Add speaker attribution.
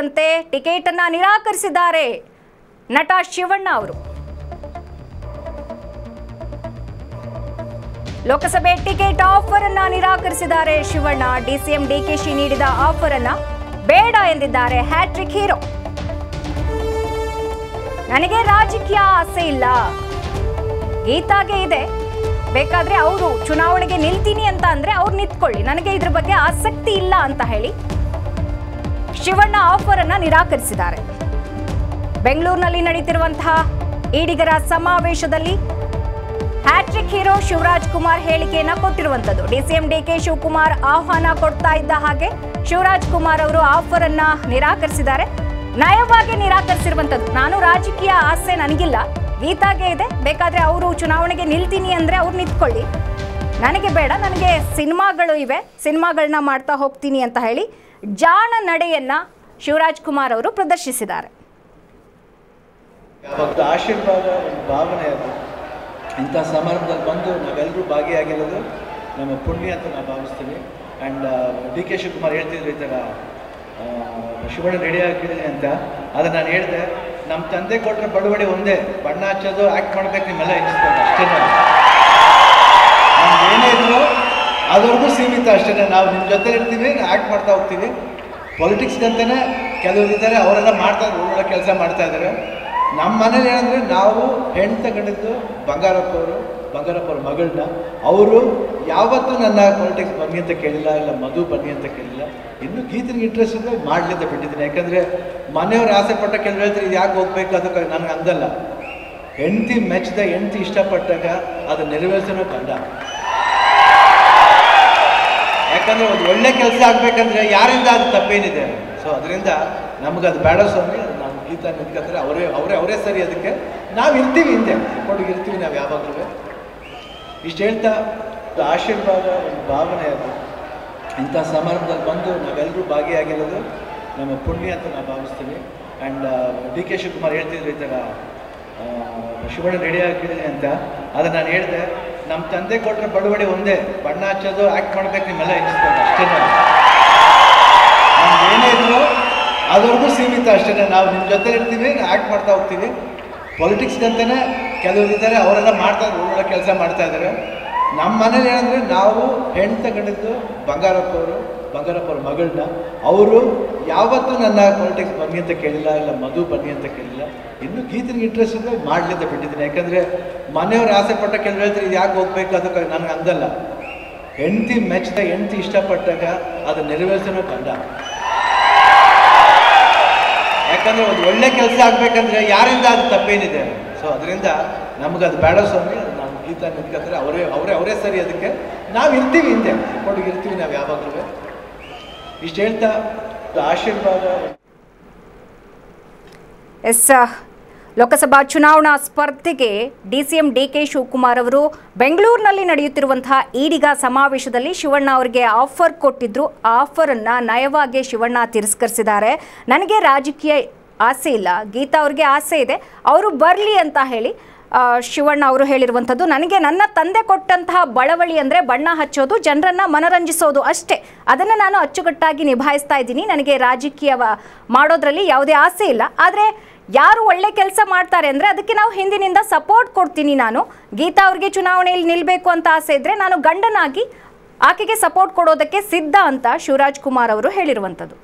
Speaker 1: ಅಂತೆ ಟಿಕೆಟ್ ಅನ್ನ ನಿರಾಕರಿಸಿದ್ದಾರೆ ನಟ ಶಿವಣ್ಣ ಅವರು ಲೋಕಸಭೆ ಟಿಕೆಟ್ ಆಫರ್ ಅನ್ನ ನಿರಾಕರಿಸಿದ್ದಾರೆ ಶಿವಣ್ಣ ಡಿಸಿಎಂ ಡಿಕೆಶಿ ನೀಡಿದ ಆಫರ್ ಅನ್ನ ಬೇಡ ಎಂದಿದ್ದಾರೆ ಹ್ಯಾಟ್ರಿಕ್ ಹೀರೋ ನನಗೆ ರಾಜಕೀಯ ಆಸೆ ಇಲ್ಲ ಗೀತಾಗೆ ಇದೆ ಬೇಕಾದ್ರೆ ಅವರು ಚುನಾವಣೆಗೆ ನಿಲ್ತೀನಿ ಅಂತ ಅಂದ್ರೆ ಅವ್ರು ನಿಂತ್ಕೊಳ್ಳಿ ನನಗೆ ಇದ್ರ ಬಗ್ಗೆ ಆಸಕ್ತಿ ಇಲ್ಲ ಅಂತ ಹೇಳಿ ಶಿವಣ್ಣ ಆಫರ್ ಅನ್ನ ನಿರಾಕರಿಸಿದ್ದಾರೆ ಬೆಂಗಳೂರಿನಲ್ಲಿ ನಡೀತಿರುವಂತಹ ಈಡಿಗರ ಸಮಾವೇಶದಲ್ಲಿ ಹ್ಯಾಟ್ರಿಕ್ ಹೀರೋ ಶಿವರಾಜ್ ಕುಮಾರ್ ಹೇಳಿಕೆಯನ್ನ ಕೊಟ್ಟಿರುವಂತದ್ದು ಡಿಸಿಎಂ ಡಿಕೆ ಶಿವಕುಮಾರ್ ಆಹ್ವಾನ ಕೊಡ್ತಾ ಇದ್ದ ಹಾಗೆ ಶಿವರಾಜ್ ಕುಮಾರ್ ಅವರು ಆಫರ್ ಅನ್ನ ನಿರಾಕರಿಸಿದ್ದಾರೆ ನಯವಾಗಿ ನಿರಾಕರಿಸಿರುವಂತದ್ದು ನಾನು ರಾಜಕೀಯ ಆಸೆ ನನಗಿಲ್ಲ ಗೀತಾಗೆ ಇದೆ ಬೇಕಾದ್ರೆ ಅವರು ಚುನಾವಣೆಗೆ ನಿಲ್ತೀನಿ ಅಂದ್ರೆ ಅವ್ರು ನಿಂತ್ಕೊಳ್ಳಿ ನನಗೆ ಬೇಡ ನನಗೆ ಸಿನಿಮಾಗಳು ಇವೆ ಸಿನಿಮಾಗಳನ್ನ ಮಾಡ್ತಾ ಹೋಗ್ತೀನಿ ಅಂತ ಹೇಳಿ ಜಾಣ ನಡೆಯನ್ನ ಶಿವರಾಜ್ ಕುಮಾರ್ ಅವರು ಪ್ರದರ್ಶಿಸಿದ್ದಾರೆ
Speaker 2: ಒಂದು ಆಶೀರ್ವಾದ ಒಂದು ಭಾವನೆ ಅದು ಇಂಥ ಸಮಾರಂಭದಲ್ಲಿ ಬಂದು ನಾವೆಲ್ಲರೂ ಭಾಗಿಯಾಗಿರೋದು ನಮ್ಮ ಪುಣ್ಯ ಅಂತ ನಾನು ಭಾವಿಸ್ತೀನಿ ಆ್ಯಂಡ್ ಡಿ ಕೆ ಶಿವಕುಮಾರ್ ಹೇಳ್ತಿದ್ರು ಈ ಥರ ಆ, ಶಿವಣ್ಣ ರೆಡಿ ಆಗಿದ್ದೀನಿ ಅಂತ ಅದು ನಾನು ಹೇಳಿದೆ ನಮ್ಮ ತಂದೆ ಕೊಟ್ಟರೆ ಬಡವಡಿ ಒಂದೇ ಬಣ್ಣ ಹಚ್ಚೋದು ಆ್ಯಕ್ಟ್ ಮಾಡ್ಬೇಕು ನಿಮ್ಮೆಲ್ಲ ಎಣಿಸ್ಬೇಕು ಅಷ್ಟೇ ನಮ್ದು ಏನೇ ಇದ್ರು ಅದ್ರವರೆಗೂ ಸೀಮಿತ ಅಷ್ಟೇ ನಾವು ನಿಮ್ಮ ಜೊತೆ ಇರ್ತೀವಿ ಆ್ಯಕ್ಟ್ ಮಾಡ್ತಾ ಹೋಗ್ತೀವಿ ಪೊಲಿಟಿಕ್ಸ್ಗಂತಲೇ ಕೆಲವರು ಇದ್ದಾರೆ ಅವರೆಲ್ಲ ಮಾಡ್ತಾ ಇದ್ದಾರೆ ಒಳ್ಳೊಳ್ಳೆ ಕೆಲಸ ಮಾಡ್ತಾ ಇದ್ದಾರೆ ನಮ್ಮ ಮನೇಲಿ ಏನಂದರೆ ನಾವು ಹೆಣ್ಣು ತಗೊಂಡಿದ್ದು ಬಂಗಾರಪ್ಪ ಅವರು ಬಂಗಾರಪ್ಪ ಅವ್ರ ಮಗಳನ್ನ ಅವರು ಯಾವತ್ತೂ ನನ್ನ ಪೊಲಿಟಿಕ್ಸ್ ಬನ್ನಿ ಅಂತ ಕೇಳಿಲ್ಲ ಇಲ್ಲ ಮಧು ಬನ್ನಿ ಅಂತ ಕೇಳಿಲ್ಲ ಇನ್ನು ಗೀತನಿಗೆ ಇಂಟ್ರೆಸ್ಟ್ ಇದ್ದರೆ ಮಾಡಲಿ ಅಂತ ಬಿಟ್ಟಿದ್ದೀನಿ ಯಾಕಂದರೆ ಮನೆಯವ್ರು ಆಸೆ ಪಟ್ಟ ಕೆಲವು ಹೇಳ್ತಾರೆ ಇದು ಯಾಕೆ ಹೋಗ್ಬೇಕು ಅದಕ್ಕೆ ನನಗೆ ಅಂದಲ್ಲ ಹೆಂಡತಿ ಮೆಚ್ಚಿದ ಹೆಂಡತಿ ಇಷ್ಟಪಟ್ಟಾಗ ಅದು ನೆರವೇರಿಸೋಣ ಕಂಡ ಯಾಕಂದ್ರೆ ಒಂದು ಒಳ್ಳೆ ಕೆಲಸ ಆಗ್ಬೇಕಂದ್ರೆ ಯಾರಿಂದ ಅದು ತಪ್ಪೇನಿದೆ ಸೊ ಅದರಿಂದ ನಮ್ಗೆ ಅದು ಬೇಡ ಸ್ವಾಮಿ ಅದು ನಾವು ಗೀತಾ ನಿಂತ್ಕೊಂಡ್ರೆ ಅವರೇ ಅವರೇ ಅವರೇ ಸರಿ ಅದಕ್ಕೆ ನಾವು ಇರ್ತೀವಿ ಹಿಂದೆ ಸಪೋರ್ಟಿಗೆ ಇರ್ತೀವಿ ನಾವು ಯಾವಾಗಲೂ ಇಷ್ಟು ಹೇಳ್ತಾ ಒಂದು ಆಶೀರ್ವಾದ ಒಂದು ಭಾವನೆ ಅದು ಇಂಥ ಸಮಾರಂಭದಲ್ಲಿ ಬಂದು ನಾವೆಲ್ಲರೂ ಭಾಗಿಯಾಗಿರೋದು ನಮ್ಮ ಪುಣ್ಯ ಅಂತ ನಾನು ಭಾವಿಸ್ತೀನಿ ಆ್ಯಂಡ್ ಡಿ ಕೆ ಶಿವಕುಮಾರ್ ಹೇಳ್ತಿದ್ರು ಈ ಥರ ಆ, ಶಿವಣ್ಣ ರೆಡಿ ಆಗಿದ್ದೀನಿ ಅಂತ ಅದು ನಾನು ಹೇಳಿದೆ ನಮ್ಮ ತಂದೆ ಕೊಟ್ಟರೆ ಬಡವಡಿ ಒಂದೇ ಬಣ್ಣ ಹಚ್ಚೋದು ಆ್ಯಕ್ಟ್ ಮಾಡ್ಬೇಕು ನಿಮ್ಮೆಲ್ಲ ಎಣಿಸ್ಬೇಕು ಅಷ್ಟೇ ನಮ್ದು ಏನೇ ಇದ್ರು ಅದ್ರವರೆಗೂ ಸೀಮಿತ ಅಷ್ಟೇ ನಾವು ನಿಮ್ಮ ಜೊತೆ ಇರ್ತೀವಿ ಆ್ಯಕ್ಟ್ ಮಾಡ್ತಾ ಹೋಗ್ತೀವಿ ಪೊಲಿಟಿಕ್ಸ್ಗಂತಲೇ ಕೆಲವರು ಇದ್ದಾರೆ ಅವರೆಲ್ಲ ಮಾಡ್ತಾ ಇದ್ದಾರೆ ಒಳ್ಳೊಳ್ಳೆ ಕೆಲಸ ಮಾಡ್ತಾ ಇದ್ದಾರೆ ನಮ್ಮ ಮನೇಲಿ ಏನಂದರೆ ನಾವು ಹೆಣ್ಣು ತಗೊಂಡಿದ್ದು ಬಂಗಾರಪ್ಪ ಅವರು ಬಂಗಾರಪ್ಪ ಅವ್ರ ಮಗಳನ್ನ ಅವರು ಯಾವತ್ತೂ ನನ್ನ ಪೊಲಿಟಿಕ್ಸ್ ಬನ್ನಿ ಅಂತ ಕೇಳಿಲ್ಲ ಇಲ್ಲ ಮಧು ಬನ್ನಿ ಅಂತ ಕೇಳಿಲ್ಲ ಇನ್ನು ಗೀತನಿಗೆ ಇಂಟ್ರೆಸ್ಟ್ ಇದ್ದರೆ ಮಾಡಲಿ ಅಂತ ಬಿಟ್ಟಿದ್ದೀನಿ ಯಾಕಂದರೆ ಮನೆಯವ್ರು ಆಸೆ ಪಟ್ಟ ಕೆಲವು ಹೇಳ್ತಾರೆ ಇದು ಯಾಕೆ ಹೋಗ್ಬೇಕು ಅದಕ್ಕೆ ನನಗೆ ಅಂದಲ್ಲ ಹೆಂಡತಿ ಮೆಚ್ಚಿದ ಹೆಂಡತಿ ಇಷ್ಟಪಟ್ಟಾಗ ಅದು ನೆರವೇರಿಸೋಣ ಕಂಡ ಯಾಕಂದ್ರೆ ಒಂದು ಒಳ್ಳೆ ಕೆಲಸ ಆಗ್ಬೇಕಂದ್ರೆ ಯಾರಿಂದ ಅದು ತಪ್ಪೇನಿದೆ ಸೊ ಅದರಿಂದ ನಮ್ಗೆ ಅದು ಬೇಡ ಸ್ವಾಮಿ ಅದು ನಾವು ಗೀತಾ ನಿಂತ್ಕೊಂಡ್ರೆ ಅವರೇ ಅವರೇ ಅವರೇ ಸರಿ ಅದಕ್ಕೆ ನಾವು ಇರ್ತೀವಿ ಹಿಂದೆ ಸಪೋರ್ಟಿಗೆ ಇರ್ತೀವಿ ನಾವು ಯಾವಾಗಲೂ ಇಷ್ಟು ಹೇಳ್ತಾ ಒಂದು ಆಶೀರ್ವಾದ
Speaker 1: ಎಸ್ ಲೋಕಸಭಾ ಚುನಾವಣಾ ಸ್ಪರ್ಧೆಗೆ ಡಿಸಿಎಂ ಡಿಕೆ ಶಿವಕುಮಾರ್ ಅವರು ಬೆಂಗಳೂರಿನಲ್ಲಿ ನಡೆಯುತ್ತಿರುವಂತಹ ಈಡಿಗ ಸಮಾವೇಶದಲ್ಲಿ ಶಿವಣ್ಣ ಅವರಿಗೆ ಆಫರ್ ಕೊಟ್ಟಿದ್ರು ಆ ಆಫರನ್ನು ನಯವಾಗಿ ಶಿವಣ್ಣ ತಿರಸ್ಕರಿಸಿದ್ದಾರೆ ನನಗೆ ರಾಜಕೀಯ ಆಸೆ ಇಲ್ಲ ಗೀತಾ ಅವ್ರಿಗೆ ಆಸೆ ಇದೆ ಅವರು ಬರಲಿ ಅಂತ ಹೇಳಿ ಆ, ಶಿವಣ್ಣ ಅವರು ಹೇಳಿರುವಂಥದ್ದು ನನಗೆ ನನ್ನ ತಂದೆ ಕೊಟ್ಟಂತಹ ಬಳವಳಿ ಅಂದರೆ ಬಣ್ಣ ಹಚ್ಚೋದು ಜನರನ್ನು ಮನರಂಜಿಸೋದು ಅಷ್ಟೇ ಅದನ್ನು ನಾನು ಅಚ್ಚುಕಟ್ಟಾಗಿ ನಿಭಾಯಿಸ್ತಾ ಇದ್ದೀನಿ ನನಗೆ ರಾಜಕೀಯ ಮಾಡೋದ್ರಲ್ಲಿ ಯಾವುದೇ ಆಸೆ ಇಲ್ಲ ಆದರೆ ಯಾರು ಒಳ್ಳೆ ಕೆಲಸ ಮಾಡ್ತಾರೆ ಅಂದರೆ ಅದಕ್ಕೆ ನಾವು ಹಿಂದಿನಿಂದ ಸಪೋರ್ಟ್ ಕೊಡ್ತೀನಿ ನಾನು ಗೀತಾ ಅವ್ರಿಗೆ ಚುನಾವಣೆಯಲ್ಲಿ ನಿಲ್ಲಬೇಕು ಅಂತ ಆಸೆ ಇದ್ದರೆ ನಾನು ಗಂಡನಾಗಿ ಆಕೆಗೆ ಸಪೋರ್ಟ್ ಕೊಡೋದಕ್ಕೆ ಸಿದ್ಧ ಅಂತ ಶಿವರಾಜ್ ಕುಮಾರ್ ಅವರು ಹೇಳಿರುವಂಥದ್ದು